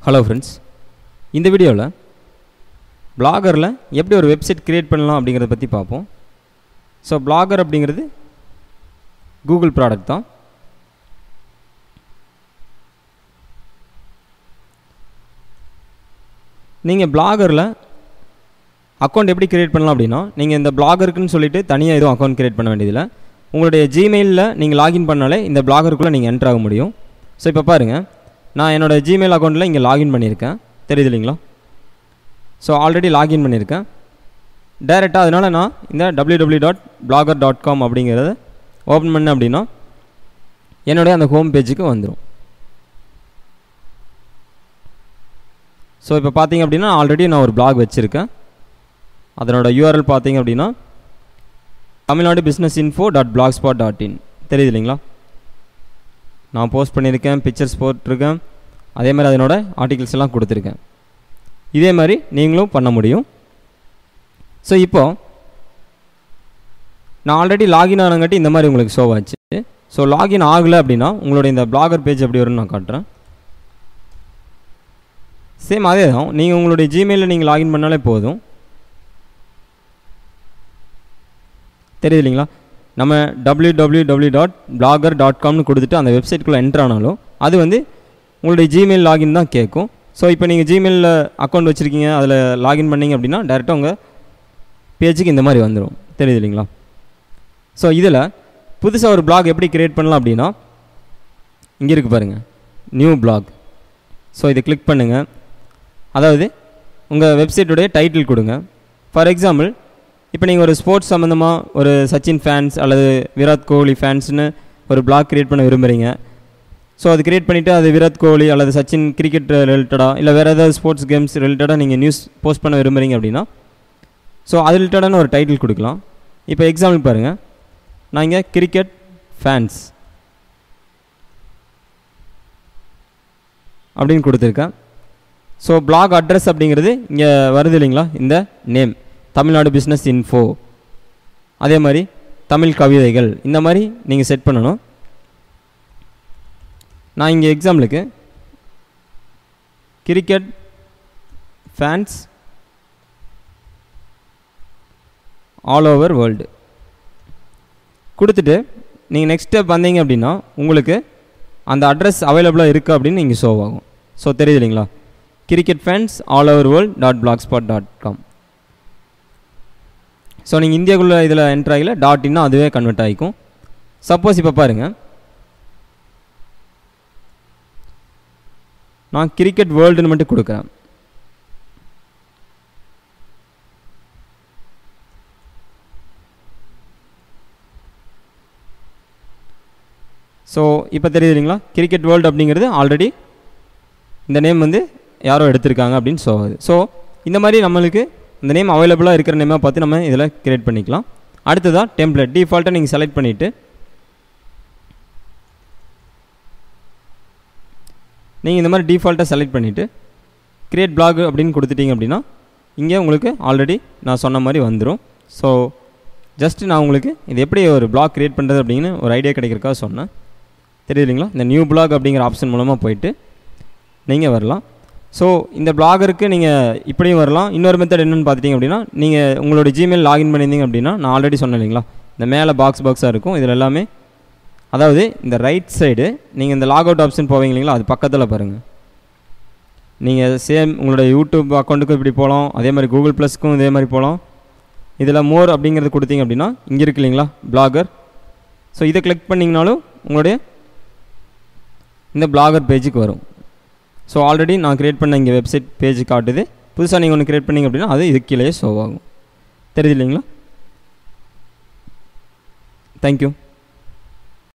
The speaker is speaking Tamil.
ஹலோ ஃப்ரெண்ட்ஸ் இந்த வீடியோவில் பிளாகரில் எப்படி ஒரு வெப்சைட் க்ரியேட் பண்ணலாம் அப்படிங்கிறத பற்றி பார்ப்போம் ஸோ பிளாகர் அப்படிங்கிறது கூகுள் ப்ராடக்ட் தான் நீங்கள் பிளாகரில் அக்கௌண்ட் எப்படி க்ரியேட் பண்ணலாம் அப்படின்னா நீங்கள் இந்த பிளாகருக்குன்னு சொல்லிட்டு தனியாக எதுவும் அக்கௌண்ட் க்ரியேட் பண்ண வேண்டியதில்லை உங்களுடைய ஜிமெயிலில் நீங்கள் லாகின் பண்ணாலே இந்த பிளாகருக்குள்ளே நீங்கள் என்ட்ரு ஆக முடியும் ஸோ இப்போ பாருங்கள் நான் என்னோடய ஜிமெயில் அக்கௌண்ட்டில் இங்கே லாகின் பண்ணியிருக்கேன் தெரியுது இல்லைங்களா ஸோ ஆல்ரெடி லாகின் பண்ணியிருக்கேன் டைரெக்டாக அதனால் நான் இந்த W W dot Blogger dot com அப்படிங்கிறத ஓப்பன் பண்ணேன் அப்படின்னா என்னுடைய அந்த ஹோம் பேஜுக்கு வந்துடும் ஸோ இப்போ பார்த்தீங்க அப்படின்னா ஆல்ரெடி நான் ஒரு பிளாக் வச்சுருக்கேன் அதனோட யூஆர்எல் பார்த்தீங்க அப்படின்னா Tamil Nadu business info dot blog spot dot in தெரியுது இல்லைங்களா நான் போஸ்ட் பண்ணியிருக்கேன் பிக்சர்ஸ் போட்டிருக்கேன் அதே மாதிரி அதனோட ஆர்டிகிள்ஸ் எல்லாம் கொடுத்துருக்கேன் இதே மாதிரி நீங்களும் பண்ண முடியும் ஸோ இப்போது நான் ஆல்ரெடி லாகின் ஆனங்காட்டி இந்த மாதிரி உங்களுக்கு ஷோ ஆச்சு ஸோ லாகின் ஆகலை அப்படின்னா உங்களோட இந்த பிளாகர் பேஜ் எப்படி வரும்னு நான் காட்டுறேன் சேம் அதே தான் நீங்கள் உங்களுடைய ஜிமெயிலில் நீங்கள் லாகின் பண்ணாலே போதும் தெரியுது இல்லைங்களா நம்ம W W W dot Blogger dot காம்னு கொடுத்துட்டு அந்த வெப்சைட்குள்ளே என்ட்ரு ஆனாலும் அது வந்து உங்களுடைய ஜிமெயில் லாகின் தான் கேட்கும் ஸோ இப்போ நீங்கள் ஜிமெயிலில் அக்கௌண்ட் வச்சுருக்கீங்க அதில் லாகின் பண்ணீங்க அப்படின்னா டேரெக்டாக உங்கள் பேஜுக்கு இந்த மாதிரி வந்துடும் தெரியுது இல்லைங்களா ஸோ இதில் புதுசாக ஒரு பிளாக் எப்படி க்ரியேட் பண்ணலாம் அப்படின்னா இங்கே இருக்குது பாருங்கள் நியூ பிளாக் ஸோ இதை கிளிக் பண்ணுங்கள் அதாவது உங்கள் வெப்சைட்டுடைய டைட்டில் கொடுங்க ஃபார் எக்ஸாம்பிள் இப்போ நீங்கள் ஒரு ஸ்போர்ட்ஸ் சம்மந்தமாக ஒரு சச்சின் ஃபேன்ஸ் அல்லது விராட் கோலி ஃபேன்ஸ்னு ஒரு பிளாக் க்ரியேட் பண்ண விரும்புகிறீங்க ஸோ அது க்ரியேட் பண்ணிவிட்டு அது விராட் கோலி அல்லது சச்சின் கிரிக்கெட் ரிலேட்டடாக இல்லை வேறு ஏதாவது ஸ்போர்ட்ஸ் கேம்ஸ் ரிலேட்டடாக நீங்கள் நியூஸ் போஸ்ட் பண்ண விரும்புகிறீங்க அப்படின்னா ஸோ அது ரிலேட்டடான ஒரு டைட்டில் கொடுக்கலாம் இப்போ எக்ஸாம்பிள் பாருங்கள் நான் இங்கே கிரிக்கெட் ஃபேன்ஸ் அப்படின்னு கொடுத்துருக்கேன் ஸோ பிளாக் அட்ரஸ் அப்படிங்கிறது இங்கே வருது இல்லைங்களா இந்த நேம் தமிழ்நாடு பிஸ்னஸ் இன்ஃபோ அதே மாதிரி தமிழ் கவிதைகள் இந்த மாதிரி நீங்கள் செட் பண்ணணும் நான் இங்கே எக்ஸாம்பிளுக்கு cricket fans all over world கொடுத்துட்டு நீங்கள் நெக்ஸ்ட் ஸ்டெப் வந்தீங்க அப்படின்னா உங்களுக்கு அந்த அட்ரஸ் அவைலபிளாக இருக்குது அப்படின்னு நீங்கள் ஷோ ஆகும் ஸோ தெரியுது இல்லைங்களா cricket fans all over world dot blog spot dot com so நீங்கள் இந்தியாவுக்குள்ளே இதில் என்ட்ரு ஆகல டாட் இன்னா அதுவே கன்வெர்ட் ஆகிக்கும் சப்போஸ் இப்போ பாருங்கள் நான் கிரிக்கெட் வேர்ல்டுன்னு மட்டும் கொடுக்குறேன் ஸோ இப்போ தெரியுது இல்லைங்களா கிரிக்கெட் வேர்ல்டு அப்படிங்கிறது ஆல்ரெடி இந்த நேம் வந்து யாரோ எடுத்திருக்காங்க அப்படின்னு ஸோ ஆகுது ஸோ இந்த மாதிரி நம்மளுக்கு இந்த நேம் அவைலபிளாக இருக்கிற நேமாக பார்த்து நம்ம இதில் கிரியேட் பண்ணிக்கலாம் அடுத்ததாக டெம்ப்ளேட் டிஃபால்ட்டாக நீங்கள் செலக்ட் பண்ணிவிட்டு நீங்கள் இந்த மாதிரி டிஃபால்ட்டாக செலக்ட் பண்ணிவிட்டு க்ரியேட் பிளாக் அப்படின்னு கொடுத்துட்டீங்க அப்படின்னா இங்கே உங்களுக்கு ஆல்ரெடி நான் சொன்ன மாதிரி வந்துடும் ஸோ ஜஸ்ட் நான் உங்களுக்கு இது எப்படி ஒரு பிளாக் க்ரியேட் பண்ணுறது அப்படின்னு ஒரு ஐடியா கிடைக்கிறக்காக சொன்னேன் தெரியுது இல்லைங்களா இந்த நியூ பிளாக் அப்படிங்கிற ஆப்ஷன் மூலமாக போயிட்டு நீங்கள் வரலாம் ஸோ இந்த பிளாகருக்கு நீங்கள் இப்படியும் வரலாம் இன்னொரு மெத்தட் என்னென்னு பார்த்துட்டிங்க அப்படின்னா நீங்கள் உங்களோட ஜிமெயில் லாகின் பண்ணியிருந்தீங்க அப்படின்னா நான் ஆல்ரெடி சொன்னேன் இல்லைங்களா இந்த மேலே பாக்ஸ் பாக்ஸாக இருக்கும் இதில் எல்லாமே அதாவது இந்த ரைட் சைடு நீங்கள் இந்த லாக் அவுட் ஆப்ஷன் போவீங்க இல்லைங்களா அது பக்கத்தில் பாருங்கள் நீங்கள் சேம் உங்களோட யூடியூப் அக்கௌண்ட்டுக்கும் இப்படி போகலாம் அதே மாதிரி கூகுள் ப்ளஸ்க்கும் இதே மாதிரி போகலாம் இதில் மோர் அப்படிங்கிறது கொடுத்தீங்க அப்படின்னா இங்கே இருக்கு இல்லைங்களா பிளாகர் ஸோ இதை கிளிக் பண்ணிங்கனாலும் உங்களுடைய இந்த பிளாகர் பேஜுக்கு வரும் ஸோ ஆல்ரெடி நான் க்ரியேட் பண்ண இங்கே வெப்சைட் பேஜ் காட்டுது புதுசாக நீங்கள் ஒன்று க்ரியேட் பண்ணிங்க அப்படின்னா அது இது கீழே ஷோ ஆகும் தெரியுது இல்லைங்களா தேங்க்யூ